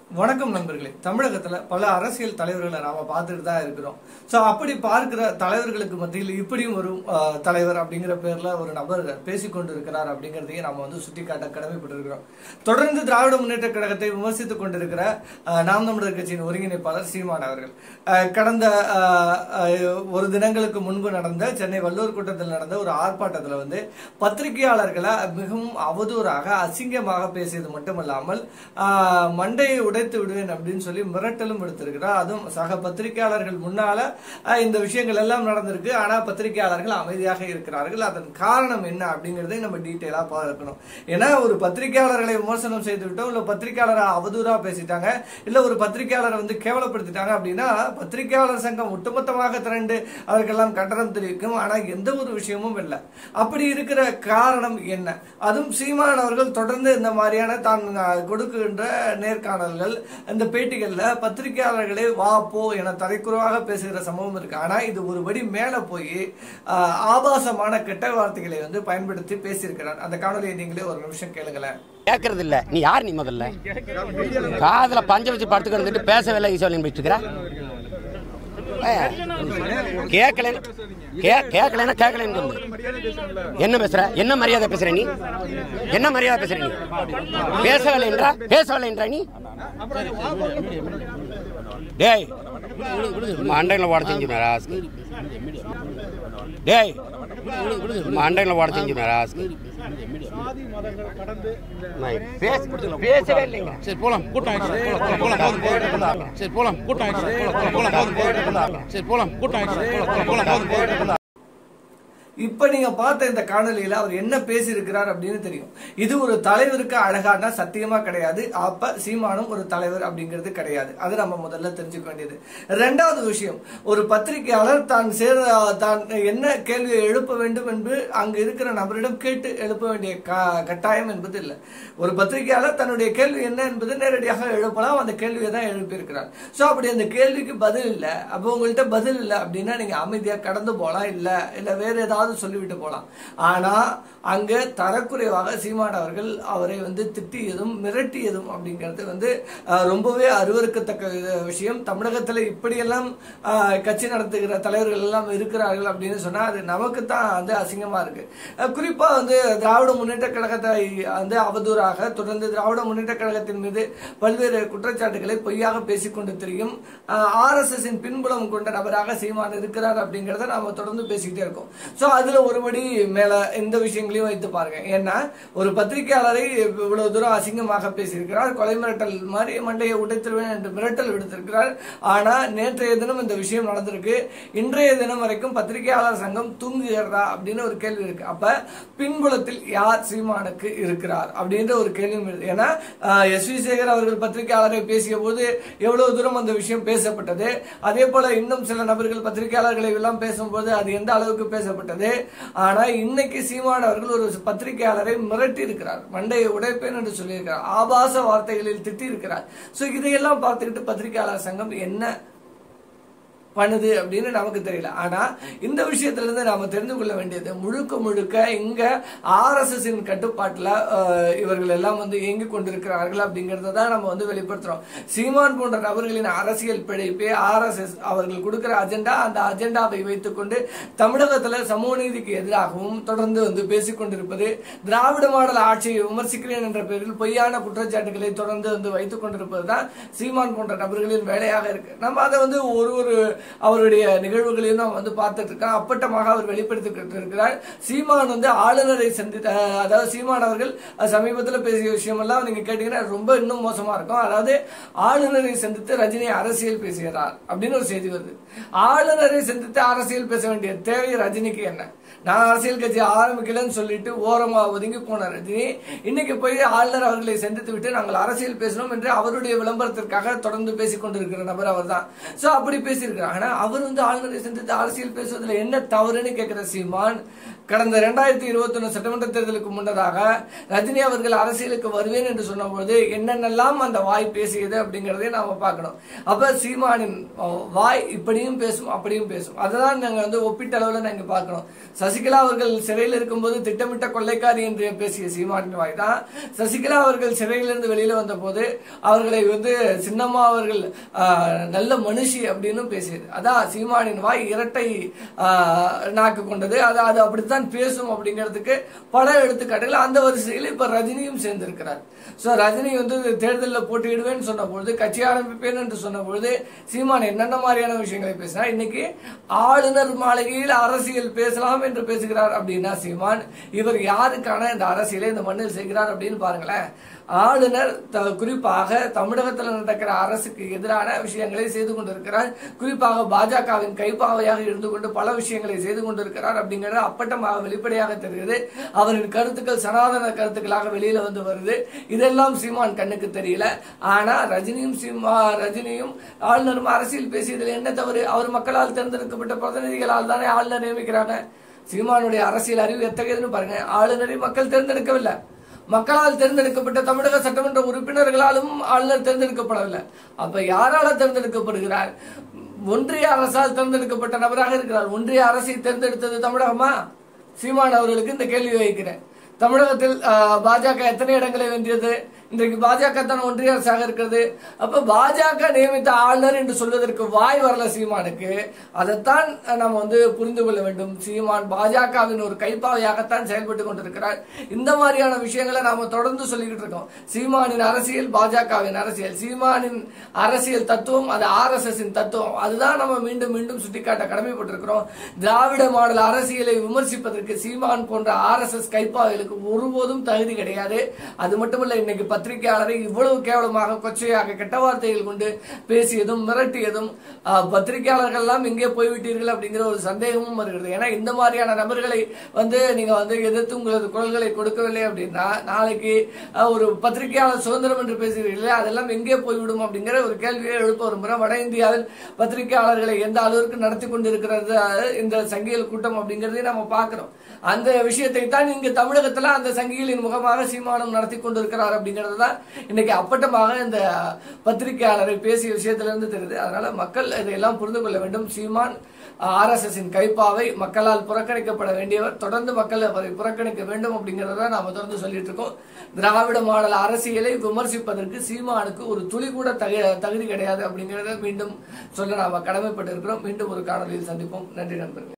வணக்கம் நண்பர்களே தமிழகத்துல பல அரசியல் தலைவர்களை நாம பார்த்துட்டு தான் இருக்கிறோம் சோ அப்படி பார்க்கிற தலைவர்களுக்கு மத்தியில் இப்படியும் ஒரு அஹ், தலைவர் அப்படிங்கிற பேர்ல ஒரு நபர் பேசிக்கொண்டு இருக்கிறார் அப்படிங்கிறதையும் நாம வந்து சுட்டிக்காட்ட கடமைப்பட்டிருக்கிறோம் தொடர்ந்து திராவிட முன்னேற்ற கழகத்தை விமர்சித்துக் கொண்டிருக்கிற அஹ், நாம் தமிழர் கட்சியின் ஒருங்கிணைப்பாளர் சீமான் அவர்கள் அஹ், கடந்த அஹ், அஹ், ஒரு தினங்களுக்கு முன்பு நடந்த சென்னை வள்ளூர் கூட்டத்தில் நடந்த ஒரு ஆர்ப்பாட்டத்தில் வந்து பத்திரிகையாளர்களை மிகவும் அவதூறாக அசிங்கமாக பேசியது மட்டுமல்லாமல் ஆஹ், மண்டையை உடைத்து விடுவேன் அப்படின்னு சொல்லி மிரட்டலும் எடுத்திருக்கிறார் அதுவும் சக பத்திரிகையாளர்கள் முன்னால ஆஹ், இந்த விஷயங்கள் எல்லாம் நடந்திருக்கு ஆனா பத்திரிகையாளர்கள் அமைதியாக இருக்கிறார்கள் அதன் காரணம் என்ன அப்படிங்கறதை நம்ம டீட்டெயிலா பார்க்கணும் ஏன்னா ஒரு பத்திரிகையாளர்களை விமர்சனம் செய்து விட்டோம் இல்ல பத்திரிகையாளரை அவதூறா பேசிட்டாங்க இல்ல ஒரு பத்திரிகையாளரை வந்து கேவலப்படுத்திட்டாங்க அப்படின்னா பத்திரிகையாளர் சங்கம் ஒட்டுமொத்தமாக திரண்டு அதற்கெல்லாம் கண்டனம் தெரிவிக்கும் ஆனா எந்த ஒரு விஷயமும் இல்லை அப்படி இருக்கிற காரணம் என்ன அதுவும் சீமான் அவர்கள் தொடர்ந்து இந்த மாதிரியான தான் அஹ், கொடுக்கின்ற நேர்காணல்கள் இந்த பேட்டிகள்ல பத்திரிகையாளர்களே வா போ என தரைக்குறவாக பேசுகிற சம்பவம் இருக்கு ஆனா இது ஒரு படி மேல போய் அஹ், ஆபாசமான கெட்ட வார்த்தைகளை வந்து பயன்படுத்தி பேசியிருக்கிறார் அந்த காணொலியை நீங்களே ஒரு நிமிஷம் கேளுங்களேன் கேட்கறது இல்ல நீ யார் நீ முதல்ல காதுல பஞ்ச வச்சு படுத்துக்க வந்துட்டு பேசவே இல்லை ஈஸ்வரன் போயிட்டு இருக்கிற கேட்கல கேட்கலன்னா கேட்கலன்னு சொல்லு என்ன பேசுற என்ன மரியாதை பேசுற நீ என்ன மரியாதை பேசுற நீ பேசவில்லைன்றா பேசவில்லைன்றா நீ டேய் மண்டையில் ஓட செஞ்சுனா ராஸ்க்கு டேய் மண்டையில் ஓட செஞ்சுனா ராஸ்க்கு நான் பேச- பேசவே இல்லைங்க சரி போலாம் கூட்டம் ஆயிடுச்சு போலாம் போலாம் போலாம் போதும் போதும் சரி போலாம் கூட்டம் ஆயிடுச்சு போலாம் போலாம் போதும் போதும் சரி போலாம் கூட்டம் ஆயிடுச்சு போலாம் போலாம் போதும் போதும் இப்ப நீங்க பார்த்த இந்த காணொலியில அவர் என்ன பேசியிருக்கிறார் அப்படின்னு தெரியும் இது ஒரு தலைவருக்கு அழகானா சத்தியமா கிடையாது அப்ப சீமானும் ஒரு தலைவர் அப்படிங்கிறது கிடையாது அது நம்ம முதல்ல தெரிஞ்சுக்க வேண்டியது ரெண்டாவது விஷயம் ஒரு பத்திரிகையாளர் தான் சேர தான் என்ன கேள்வியை எழுப்ப வேண்டும் என்று அங்கு இருக்கிற நபரிடம் கேட்டு எழுப்ப வேண்டிய கா- கட்டாயம் என்பது இல்லை ஒரு பத்திரிகையாளர் தன்னுடைய கேள்வி என்ன என்பது நேரடியாக எழுப்பலாம் அந்த கேள்வியை தான் எழுப்பியிருக்கிறார் சோ அப்படி அந்த கேள்விக்கு பதில் இல்லை அப்போ உங்கள்கிட்ட பதில் இல்லை அப்படின்னா நீங்க அமைதியா கடந்து போலாம் இல்ல இல்ல வேற ஏதாவது சொல்லிவிட்டு போலாம் ஆனா அங்க தரக்குறைவாக சீமான் அவர்கள் அவரை வந்து திட்டியதும் மிரட்டியதும் அப்படிங்கிறது வந்து அஹ், ரொம்பவே அருவருக்கத்தக்க வி- விஷயம் தமிழகத்துல இப்படியெல்லாம் அஹ், கட்சி நடத்துகிற தலைவர்கள் எல்லாம் இருக்கிறார்கள் அப்படின்னு சொன்னா அது நமக்கு தான் வந்து அசிங்கமா இருக்கு அஹ், குறிப்பா வந்து திராவிட முன்னேற்ற கழகத்தை வந்து அவதூறாக தொடர்ந்து திராவிட முன்னேற்ற கழகத்தின் மீது பல்வேறு குற்றச்சாட்டுகளை பொய்யாக பேசிக்கொண்டு தெரியும் ஆர் எஸ் எஸ் பின்புலம் கொண்ட நபராக சீமான் இருக்கிறார் அப்படிங்கறத நாம தொடர்ந்து பேசிக்கிட்டே இருக்கோம் சோ அதுல ஒருபடி மேல இந்த விஷயங்களையும் வைத்து பாருங்க ஏன்னா ஒரு பத்திரிகையாளரை இவ்வளவு தூரம் அசிங்கமாக பேசியிருக்கிறார் கொலை மிரட்டல் மாதிரி மண்டையை உடைத்திருவேன் என்று மிரட்டல் விடுத்திருக்கிறார் ஆனா நேற்றைய தினம் இந்த விஷயம் நடந்திருக்கு இன்றைய தினம் வரைக்கும் பத்திரிகையாளர் சங்கம் தூங்குகிறதா அப்படின்னு ஒரு கேள்வி இருக்கு அப்ப பின்புலத்தில் யார் சீமானுக்கு இருக்கிறார் அப்படின்ற ஒரு கேள்வியும் இருக்கு ஏன்னா எஸ் வி சேகர் அவர்கள் பத்திரிகையாளரை பேசிய போது எவ்வளவு தூரம் அந்த விஷயம் பேசப்பட்டது அதே போல இன்னும் சில நபர்கள் பத்திரிகையாளர்களை எல்லாம் பேசும்போது அது எந்த அளவுக்கு பேசப்பட்டது ஆனா இன்னைக்கு சீமான் அவர்கள் ஒரு பத்திரிகையாளரை மிரட்டி இருக்கிறார் மண்டையை உடைப்பேன் என்று சொல்லியிருக்கிறார் ஆபாச வார்த்தைகளில் திட்டி இருக்கிறார் சோ இதையெல்லாம் பார்த்துக்கிட்டு பத்திரிகையாளர் சங்கம் என்ன பண்ணுது அப்படின்னு நமக்கு தெரியல ஆனா இந்த விஷயத்துல இருந்து நாம தெரிந்து கொள்ள வேண்டியது முழுக்க முழுக்க இங்க ஆர்எஸ்எஸ் கட்டுப்பாட்டுல அஹ், இவர்கள் எல்லாம் வந்து இயங்கி கொண்டிருக்கிறார்கள் அப்படிங்கறத தான் நம்ம வந்து வெளிப்படுத்துறோம் சீமான் போன்ற நபர்களின் அரசியல் பிழைப்பே ஆர்எஸ்எஸ் அவர்கள் கொடுக்கிற அஜெண்டா அந்த அஜெண்டாவை வைத்துக்கொண்டு தமிழகத்துல சமூக நீதிக்கு எதிராகவும் தொடர்ந்து வந்து பேசிக் கொண்டிருப்பது திராவிட மாடல் ஆட்சியை விமர்சிக்கிறேன் என்ற பெயரில் பொய்யான குற்றச்சாட்டுகளை தொடர்ந்து வந்து வைத்துக் கொண்டிருப்பது தான் சீமான் போன்ற நபர்களின் வேலையாக இருக்கு நம்ம அதை வந்து ஒரு ஒரு அவருடைய நிகழ்வுகளையும் நாம் வந்து பார்த்துட்டு இருக்கோம் அப்பட்டமாக அவர் வெளிப்படுத்திக்கிட்டு இருக்கிறார் சீமான் வந்து ஆளுநரை சந்தித்த அதாவது சீமான் அவர்கள் சமீபத்தில் பேசிய விஷயமெல்லாம் நீங்க கேட்டீங்கன்னா ரொம்ப இன்னும் மோசமா இருக்கும் அதாவது ஆளுநரை சந்தித்து ரஜினி அரசியல் பேசுகிறார் அப்படின்னு ஒரு செய்தி வருது ஆளுநரை சந்தித்து அரசியல் பேச வேண்டிய தேவை ரஜினிக்கு என்ன நான் அரசியல் கட்சி ஆரம்பிக்கலன்னு சொல்லிட்டு ஓரமா ஒதுங்கி போன ரஜினி இன்னைக்கு போய் ஆளுநர் அவர்களை சந்தித்து விட்டு நாங்கள் அரசியல் பேசணும் என்று அவருடைய விளம்பரத்திற்காக தொடர்ந்து பேசிக் கொண்டிருக்கிற நபர் அவர்தான் சோ அப்படி பேசியிருக்கிறார் ஆனா அவர் வந்து ஆளுநரை சந்தித்து அரசியல் பேசுவதில் என்ன தவறுன்னு கேட்கிற சீமான் கடந்த ரெண்டாயிரத்தி இருபத்தி ஒன்று சட்டமன்ற தேர்தலுக்கு முன்னதாக ரஜினி அவர்கள் அரசியலுக்கு வருவேன் என்று சொன்னபோது என்னென்னலாம் அந்த வாய் பேசியது அப்படிங்கறதையும் நாம பார்க்கணும் அப்ப சீமானின் அஹ், வாய் இப்படியும் பேசும் அப்படியும் பேசும் அதுதான் நாங்க வந்து ஒப்பீட்டளவில் நாங்க பார்க்கணும் சசிகலா அவர்கள் சிறையில் இருக்கும்போது திட்டமிட்ட கொள்ளைக்காரி என்று பேசிய சீமானின் வாய் தான் சசிகலா அவர்கள் சிறையிலிருந்து வெளியில வந்தபோது அவர்களை வந்து சின்னம்மா அவர்கள் ஆஹ், நல்ல மனுஷி அப்படின்னு பேசியது அதான் சீமானின் வாய் இரட்டை ஆஹ், நாக்கு கொண்டது அது அது அப்படித்தான் பேசும் அப்படிங்கிறதுக்கு பல எடுத்துக்காட்டுகள் அந்த வரிசையில் இப்ப ரஜினியும் சேர்ந்திருக்கிறார் சோ ரஜினி வந்து தேர்தலில் போட்டியிடுவேன்னு சொன்ன பொழுது கட்சி ஆரம்பிப்பேன் என்று சொன்ன பொழுது சீமான் என்னென்ன மாதிரியான விஷயங்களை பேசினா இன்னைக்கு ஆளுநர் மாளிகையில் அரசியல் பேசலாம் என்று பேசுகிறார் அப்படின்னா சீமான் இவர் யாருக்கான இந்த அரசியலை இந்த மண்ணில் செய்கிறார் அப்படின்னு பாருங்களேன் ஆளுநர் த- குறிப்பாக தமிழகத்தில் நடக்கிற அரசுக்கு எதிரான விஷயங்களை செய்து கொண்டிருக்கிறார் குறிப்பாக பாஜகவின் கைப்பாவையாக இருந்து கொண்டு பல விஷயங்களை செய்து கொண்டிருக்கிறார் அப்படிங்கிறது அப்பட்டமாக வெளிப்படையாக தெரிகிறது அவரின் கருத்துக்கள் சனாதன கருத்துக்களாக வெளியில வந்து வருது இதெல்லாம் சீமான் கண்ணுக்கு தெரியல ஆனா ரஜினியும் சீமா ரஜினியும் ஆளுநரும் அரசியல் பேசியதில் என்ன தவறு அவர் மக்களால் தேர்ந்தெடுக்கப்பட்ட பிரதிநிதிகளால் தானே ஆளுநர் நியமிக்கிறாங்க சீமானுடைய அரசியல் அறிவு எத்தகையதுன்னு பாருங்க ஆளுநரை மக்கள் தேர்ந்தெடுக்கவில்லை மக்களால் தேர்ந்தெடுக்கப்பட்ட தமிழக சட்டமன்ற உறுப்பினர்களாலும் ஆளுநர் தேர்ந்தெடுக்கப்படவில்லை அப்ப யாரால தேர்ந்தெடுக்கப்படுகிறார் ஒன்றிய அரசால் தேர்ந்தெடுக்கப்பட்ட நபராக இருக்கிறார் ஒன்றிய அரசை தேர்ந்தெடுத்தது தமிழகமா சீமான் அவர்களுக்கு இந்த கேள்வி வைக்கிறேன் தமிழகத்தில் ஆஹ், பாஜக எத்தனை இடங்களை வென்றது இன்றைக்கு பாஜக தான் ஒன்றிய அரசாக இருக்கிறது அப்ப பாஜக நியமித்த ஆளுநர் என்று சொல்வதற்கு வாய் வரல சீமானுக்கு அதைத்தான் நம்ம வந்து புரிந்து கொள்ள வேண்டும் சீமான் பாஜகவின் ஒரு கைப்பாவையாகத்தான் செயல்பட்டு கொண்டிருக்கிறார் இந்த மாதிரியான விஷயங்களை நாம தொடர்ந்து சொல்லிக்கிட்டு இருக்கோம் சீமானின் அரசியல் பாஜகவின் அரசியல் சீமானின் அரசியல் தத்துவம் அது ஆர்எஸ்எஸ் தத்துவம் அதுதான் நம்ம மீண்டும் மீண்டும் சுட்டிக்காட்ட கடமைப்பட்டிருக்கிறோம் திராவிட மாடல் அரசியலை விமர்சிப்பதற்கு சீமான் போன்ற ஆர்எஸ்எஸ் கைப்பாவைகளுக்கு ஒருபோதும் தகுதி கிடையாது அது மட்டுமல்ல இன்னைக்கு பத்திரிகையாளரை இவ்வளவு கேவலமாக கொச்சையாக கெட்ட வார்த்தைகள் கொண்டு பேசியதும் மிரட்டியதும் ஆஹ், பத்திரிகையாளர்கள் எல்லாம் எங்கே போய்விட்டீர்கள் அப்படிங்கிற ஒரு சந்தேகமும் வருகிறது ஏன்னா இந்த மாதிரியான நபர்களை வந்து நீங்க வந்து எதிர்த்து உங்களது குரல்களை கொடுக்கவில்லை அப்படின்னா நாளைக்கு ஆஹ், ஒரு பத்திரிகையாளர் சுதந்திரம் என்று பேசுகிறீர்களே அதெல்லாம் எங்கே போய்விடும் அப்படிங்கிற ஒரு கேள்வியை எழுப்ப விரும்புகிறோம் வட இந்தியாவில் பத்திரிகையாளர்களை எந்த அளவிற்கு நடத்தி கொண்டிருக்கிறது ஆஹ், இந்த சங்கியல் கூட்டம் அப்படிங்கிறதையும் நம்ம பார்க்கிறோம் அந்த விஷயத்தை தான் இங்கு தமிழகத்துல அந்த சங்கிகளின் முகமாக சீமானம் நடத்தி கொண்டிருக்கிறார் அப்படிங்கிறது தான் இன்னைக்கு அப்பட்டமாக இந்த பத்திரிகையாளரை பேசிய விஷயத்திலிருந்து தெரியுது அதனால மக்கள் இதையெல்லாம் புரிந்து கொள்ள வேண்டும் சீமான் ஆர்எஸ்எஸ்ஸின் கைப்பாவை மக்களால் புறக்கணிக்கப்பட வேண்டியவர் தொடர்ந்து மக்கள் அவரை புறக்கணிக்க வேண்டும் அப்படிங்கறத நாம தொடர்ந்து சொல்லிட்டு இருக்கோம் திராவிட மாடல் அரசியலை விமர்சிப்பதற்கு சீமானுக்கு ஒரு துளி கூட தகு- தகுதி கிடையாது அப்படிங்கறத மீண்டும் சொல்ல நாம கடமைப்பட்டிருக்கிறோம் மீண்டும் ஒரு காணொலியில் சந்திப்போம் நன்றி நண்பர்கள்